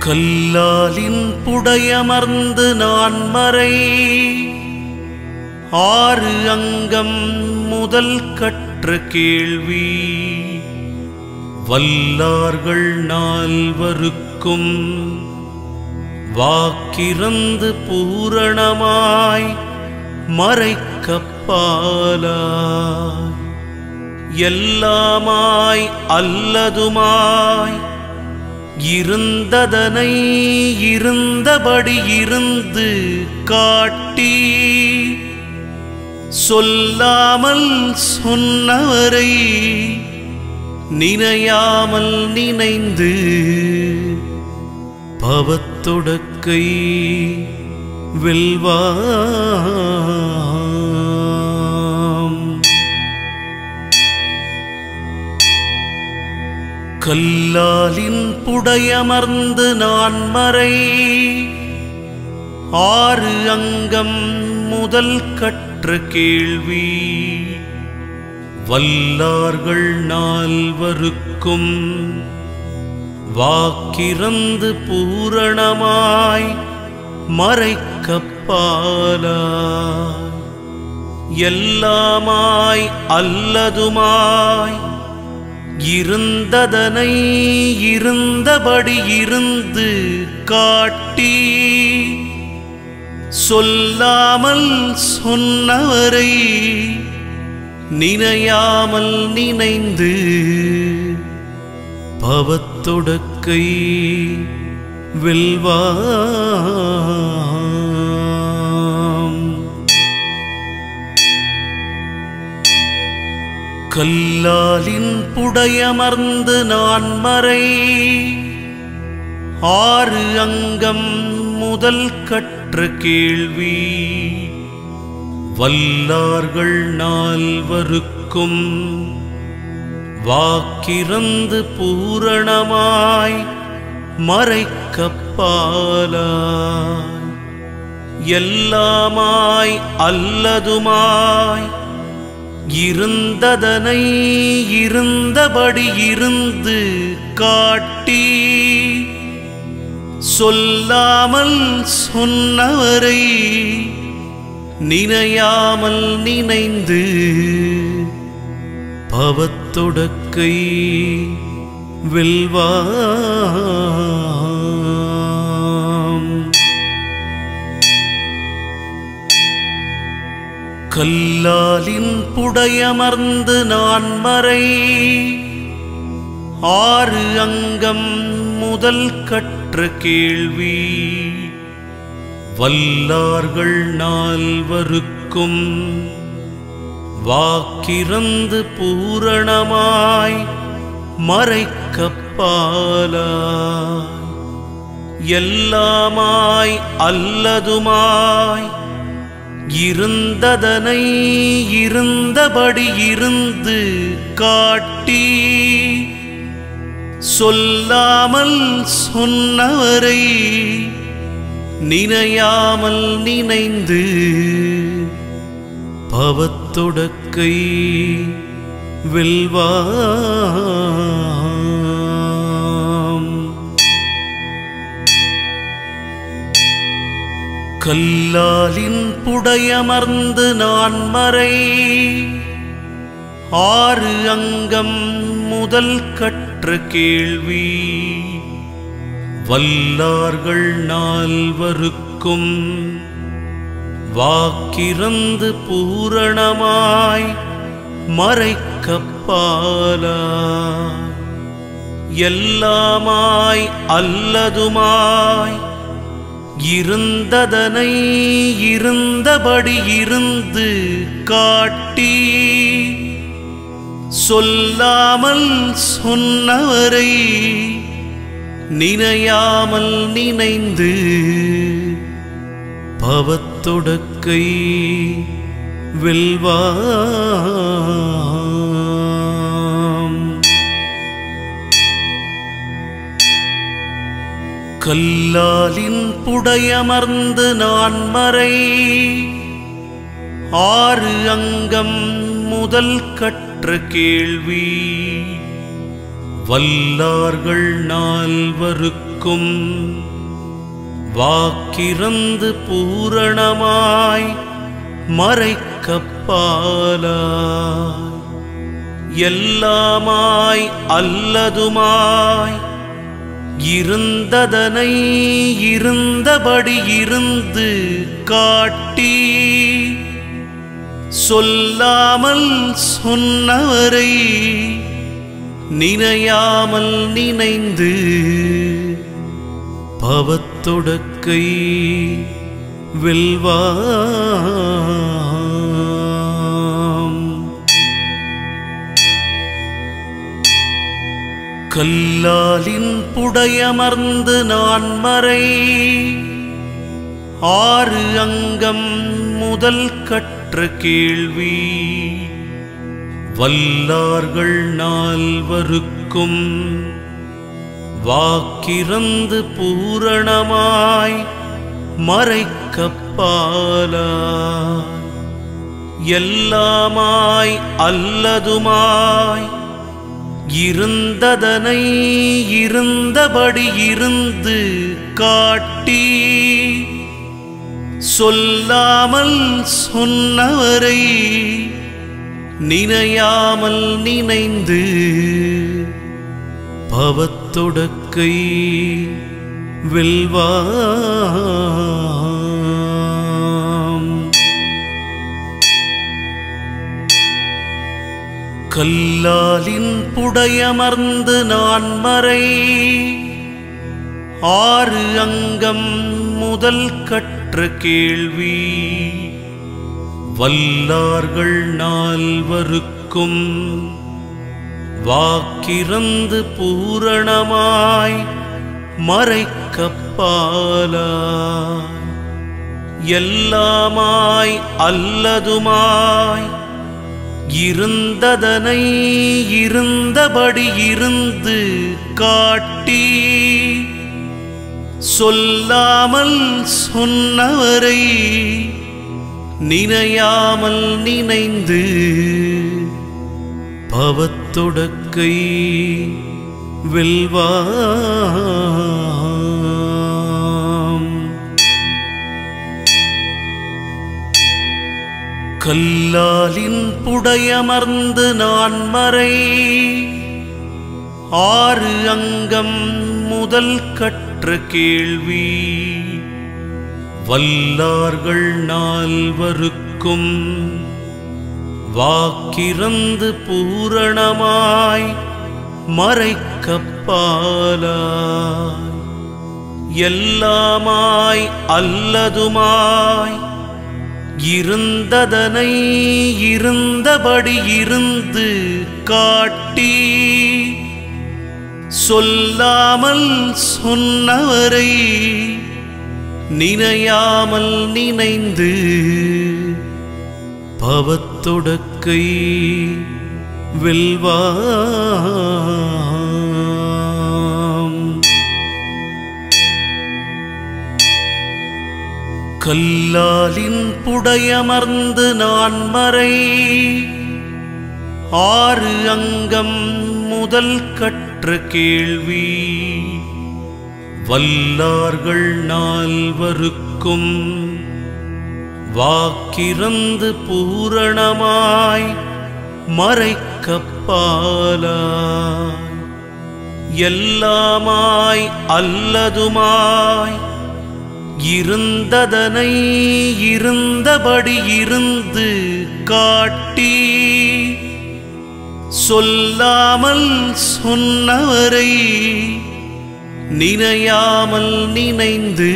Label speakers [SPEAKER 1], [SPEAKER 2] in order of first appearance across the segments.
[SPEAKER 1] கல்லாலின் புடையமர்ந்து நான் மறை ஆறு அங்கம் முதல் கற்ற கேள்வி வல்லார்கள் நால்வருக்கும் வாக்கிறந்து பூரணமாய் மறைக்கப்பாலாய் எல்லாமாய் அல்லதுமாய் இருந்ததனை இருந்தபடி இருந்து காட்டி சொல்லாமல் சொன்னவரை நினையாமல் நினைந்து பவத்தொடக்கை வெல்வாம் கல்லாலின் புடையமர்ந்து நான் மறை ஆறு அங்கம் முதல் கற்ற கேள்வி வல்லார்கள் நால்வருக்கும் வாக்கிறந்து பூரணமாய் மறைக்கப்பாலாய் எல்லாமாய் அல்லதுமாய் இருந்ததனை இருந்தபடி இருந்து காட்டி சொல்லாமல் சொன்னவரை நினையாமல் நினைந்து பவத்தொடக்கை வெல்வாம் கல்லாலின் புடையமர்ந்து நான் மறை ஆறு அங்கம் முதல் கற்ற கேள்வி வல்லார்கள் நால்வருக்கும் வாக்கிறந்து பூரணமாய் மறைக்கப்பாலாய் எல்லாமாய் அல்லதுமாய் இருந்ததனை இருந்தபடி இருந்து காட்டி சொல்லாமல் சொன்னவரை நினையாமல் நினைந்து பவத்தொடக்கை வெல்வாம் கல்லாலின் புடையமர்ந்து நான் மறை ஆறு அங்கம் முதல் கற்ற கேள்வி வல்லார்கள் நால்வருக்கும் வாக்கிறந்து பூரணமாய் மறைக்கப்பாலாய் எல்லாமாய் அல்லதுமாய் இருந்ததனை இருந்தபடி இருந்து காட்டி சொல்லாமல் சொன்னவரை நினையாமல் நினைந்து பவத்தொடக்கை வெல்வாம் கல்லாலின் புடையமர்ந்து நான் மறை ஆறு அங்கம் முதல் கற்ற கேள்வி வல்லார்கள் நால்வருக்கும் வாக்கிறந்து பூரணமாய் மறைக்கப்பாலாய் எல்லாமாய் அல்லதுமாய் இருந்ததனை இருந்தபடி இருந்து காட்டி சொல்லாமல் சொன்னவரை நினையாமல் நினைந்து பவத்தொடக்கை வெல்வாம் கல்லாலின் புடையமர்ந்து நான் மறை ஆறு அங்கம் முதல் கற்ற கேள்வி வல்லார்கள் நால்வருக்கும் நால்வருக்கும் வாக்கிறந்து பூரணமாய் மறைக்கப்பாலாய் எல்லாமாய் அல்லதுமாய் இருந்ததனை இருந்தபடி இருந்து காட்டி சொல்லாமல் சொன்னவரை நினையாமல் நினைந்து பவத்தொடக்கை வெல்வாம் கல்லாலின் புடையமர்ந்து நான் மறை ஆறு அங்கம் முதல் கற்ற கேள்வி வல்லார்கள் நால்வருக்கும் வாக்கிறந்து பூரணமாய் மறைக்கப்பாலாய் எல்லாமாய் அல்லதுமாய் இருந்ததனை இருந்தபடி இருந்து காட்டி சொல்லாமல் சொன்னவரை நினையாமல் நினைந்து பவத்தொடக்கை வெல்வாம் கல்லாலின் புடையமர்ந்து நான் மறை ஆறு அங்கம் முதல் கற்ற கேள்வி வல்லார்கள் நால்வருக்கும் வாக்கிறந்து பூரணமாய் மறைக்கப்பாலாய் எல்லாமாய் அல்லதுமாய் இருந்ததனை இருந்தபடி இருந்து காட்டி சொல்லாமல் சொன்னவரை நினையாமல் நினைந்து பவத்தொடக்கை வெல்வாம் கல்லாலின் புடையமர்ந்து நான் மறை ஆறு அங்கம் முதல் கற்ற கேள்வி வல்லார்கள் நால்வருக்கும் வாக்கிறந்து பூரணமாய் மறைக்கப்பாலாய் எல்லாமாய் அல்லதுமாய் இருந்ததனை இருந்தபடி இருந்து காட்டி சொல்லாமல் சொன்னவரை நினையாமல் நினைந்து பவத்தொடக்கை வெல்வாம் கல்லாலின் புடையமர்ந்து நான் மறை ஆறு அங்கம் முதல் கற்ற கேள்வி வல்லார்கள் நால்வருக்கும் வாக்கிறந்து பூரணமாய் மறைக்கப்பாலாய் எல்லாமாய் அல்லதுமாய் இருந்ததனை இருந்தபடி இருந்து காட்டி சொல்லாமல் சொன்னவரை நினையாமல் நினைந்து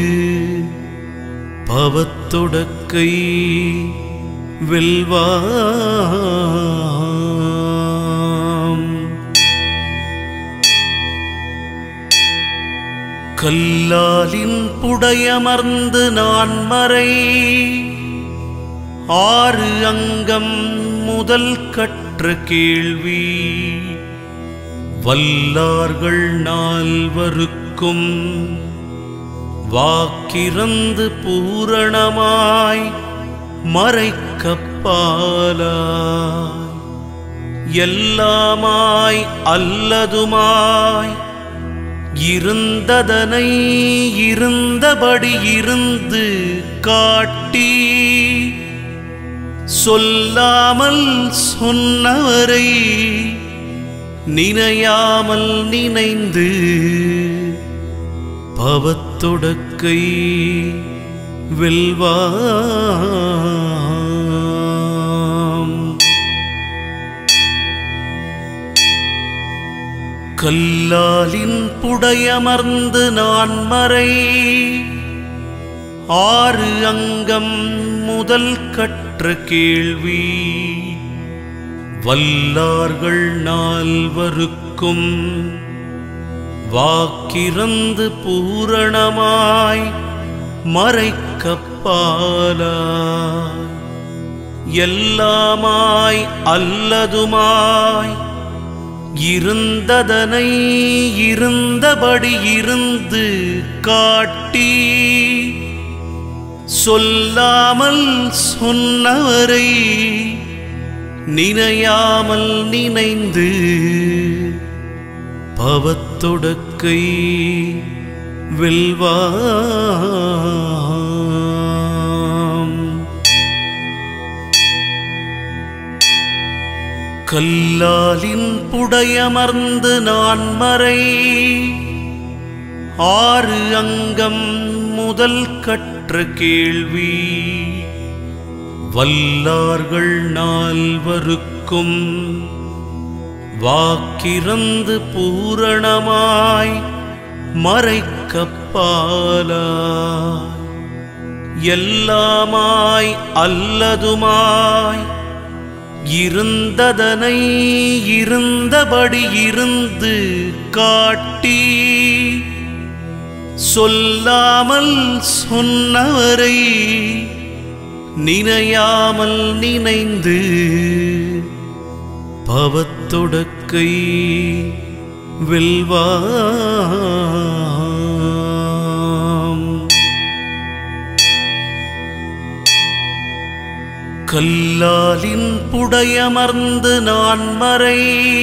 [SPEAKER 1] பவத்தொடக்கை வெல்வாம் கல்லாலின் புடையமர்ந்து நான் மறை ஆறு அங்கம் முதல் கற்ற கேள்வி வல்லார்கள் நால்வருக்கும் வாக்கிறந்து பூரணமாய் மறைக்கப்பாலாய் எல்லாமாய் அல்லதுமாய் இருந்ததனை இருந்தபடி இருந்து காட்டி சொல்லாமல் சொன்னவரை நினையாமல் நினைந்து பவத்தொடக்கை வெல்வாம் கல்லாலின் புடையமர்ந்து நான் மறை ஆறு அங்கம் முதல் கற்ற கேள்வி வல்லார்கள் நால்வருக்கும் வாக்கிறந்து பூரணமாய் மறைக்கப்பாலா எல்லாமாய் அல்லதுமாய் இருந்ததனை இருந்தபடி இருந்து காட்டி சொல்லாமல் சொன்னவரை நினையாமல் நினைந்து பவத்தொடக்கை வெல்வாம் கல்லாலின் புடையமர்ந்து நான் மறை ஆறு அங்கம் முதல் கற்ற கேள்வி வல்லார்கள் நால்வருக்கும் வாக்கிறந்து பூரணமாய் மறைக்கப்பாலா எல்லாமாய் அல்லதுமாய் இருந்ததனை இருந்தபடி இருந்து காட்டி சொல்லாமல் சொன்னவரை நினையாமல் நினைந்து பவத்தொடக்கை வெல்வாம் கல்லாலின் புடையமர்ந்து நான் மறை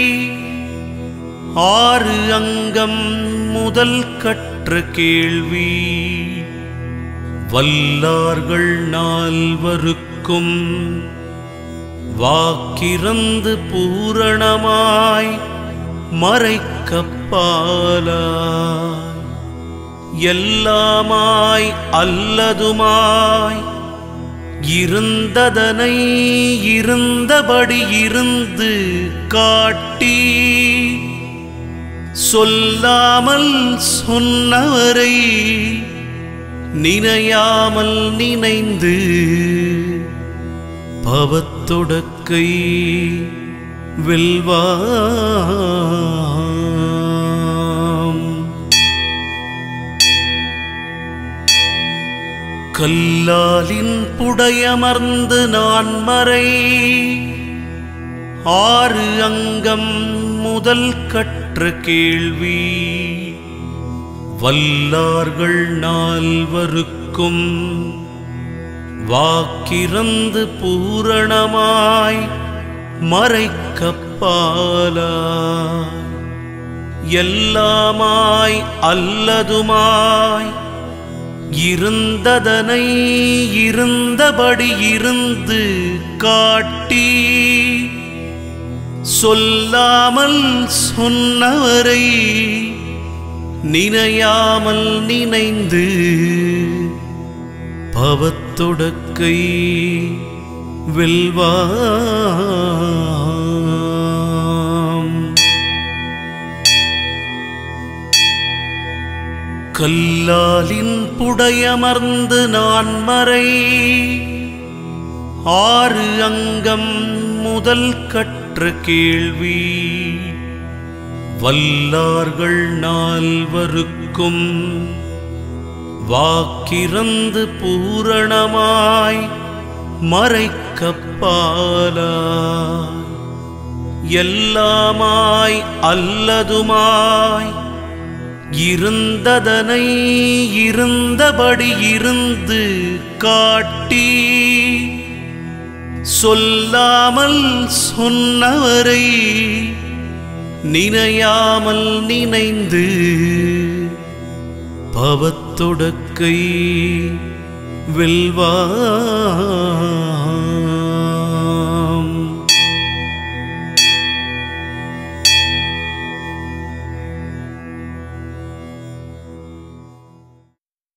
[SPEAKER 1] ஆறு அங்கம் முதல் கற்ற கேள்வி வல்லார்கள் நால்வருக்கும் வாக்கிறந்து பூரணமாய் மறைக்கப்பாலா எல்லாமாய் அல்லதுமாய் இருந்ததனை இருந்தபடி இருந்து காட்டி சொல்லாமல் சொன்னவரை நினையாமல் நினைந்து பவத்தொடக்கை வெல்வாம் கல்லாலின் புடையமர்ந்து நான் மறை ஆறு அங்கம் முதல் கற்ற கேள்வி வல்லார்கள் நால்வருக்கும் வாக்கிறந்து பூரணமாய் மறைக்கப்பாலா எல்லாமாய் அல்லதுமாய் இருந்ததனை இருந்தபடி இருந்து காட்டி சொல்லாமல் சொன்னவரை நினையாமல் நினைந்து பவத்தொடக்கை வெல்வாம் கல்லாலின் புடையமர்ந்து நான் மறை ஆறு அங்கம் முதல் கற்ற கேள்வி வல்லார்கள் நால்வருக்கும் வாக்கிறந்து பூரணமாய் மறைக்கப்பாலா எல்லாமாய் அல்லதுமாய் இருந்ததனை இருந்தபடி இருந்து காட்டி சொல்லாமல் சொன்னவரை நினையாமல் நினைந்து பவத்தொடக்கை வெல்வானே